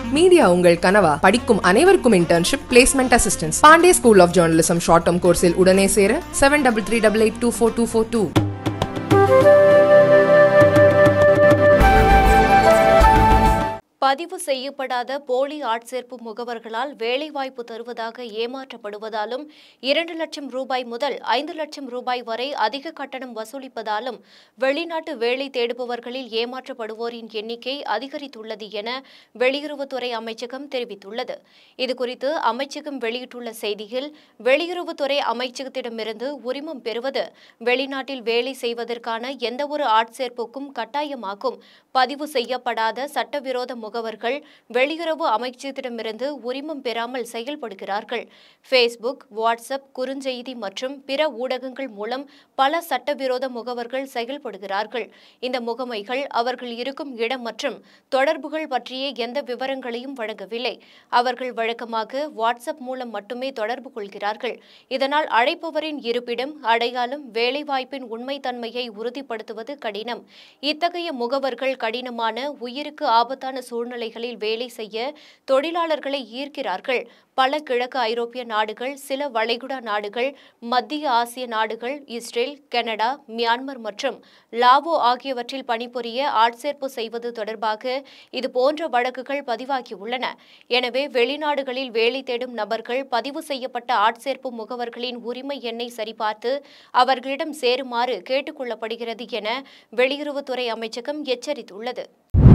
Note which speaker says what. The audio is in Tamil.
Speaker 1: மீடியா உங்கள் கனவா படிக்கும் அனைவருக்கும் internship placement assistance Pandey school of journalism short term கோர்ஸில் உடனே சேர seven double three double eight two four two four two
Speaker 2: பதிவு செய்யப்படாத போலி ஆட்சேர்ப்பு முகவர்களால் வேலைவாய்ப்பு தருவதாக ஏமாற்றப்படுவதாலும் இரண்டு லட்சம் ரூபாய் முதல் ஐந்து லட்சம் ரூபாய் வரை அதிக கட்டணம் வசூலிப்பதாலும் வெளிநாட்டு வேலை தேடுபவர்களில் ஏமாற்றப்படுவோரின் எண்ணிக்கை அதிகரித்துள்ளது என வெளியுறவுத்துறை அமைச்சகம் தெரிவித்துள்ளது இதுகுறித்து அமைச்சகம் வெளியிட்டுள்ள செய்தியில் வெளியுறவுத்துறை அமைச்சகத்திடமிருந்து உரிமம் பெறுவது வெளிநாட்டில் வேலை செய்வதற்கான எந்தவொரு ஆட்சேர்ப்புக்கும் கட்டாயமாகும் பதிவு செய்யப்படாத சட்டவிரோத முகவர்கள் வெளியுறவு அமைச்சகத்திடமிருந்து உரிமம் பெறாமல் செயல்படுகிறார்கள் ஃபேஸ்புக் வாட்ஸ்அப் குறுஞ்செய்தி மற்றும் பிற ஊடகங்கள் மூலம் பல சட்டவிரோத முகவர்கள் செயல்படுகிறார்கள் இந்த முகமைகள் அவர்கள் இருக்கும் இடம் மற்றும் தொடர்புகள் பற்றிய எந்த விவரங்களையும் வழங்கவில்லை அவர்கள் வழக்கமாக வாட்ஸ்அப் மூலம் மட்டுமே தொடர்பு கொள்கிறார்கள் இதனால் அழைப்பவரின் இருப்பிடம் அடையாளம் வேலைவாய்ப்பின் உண்மைத்தன்மையை உறுதிப்படுத்துவது கடினம் இத்தகைய முகவர்கள் கடினமான உயிருக்கு ஆபத்தான சூழ்நிலைகளில் வேலை செய்ய தொழிலாளர்களை ஈர்க்கிறார்கள் பல கிழக்கு ஐரோப்பிய நாடுகள் சில வளைகுடா நாடுகள் மத்திய ஆசிய நாடுகள் இஸ்ரேல் கனடா மியான்மர் மற்றும் லாவோ ஆகியவற்றில் பணிபுரிய ஆட்சேர்ப்பு செய்வது தொடர்பாக இது போன்ற வழக்குகள் பதிவாகியுள்ளன எனவே வெளிநாடுகளில் வேலை தேடும் நபர்கள் பதிவு செய்யப்பட்ட ஆட்சேர்ப்பு முகவர்களின் உரிமை எண்ணை சரிபார்த்து அவர்களிடம் சேருமாறு கேட்டுக் கொள்ளப்படுகிறது என வெளியுறவுத்துறை அமைச்சகம் எச்சரித்துள்ளது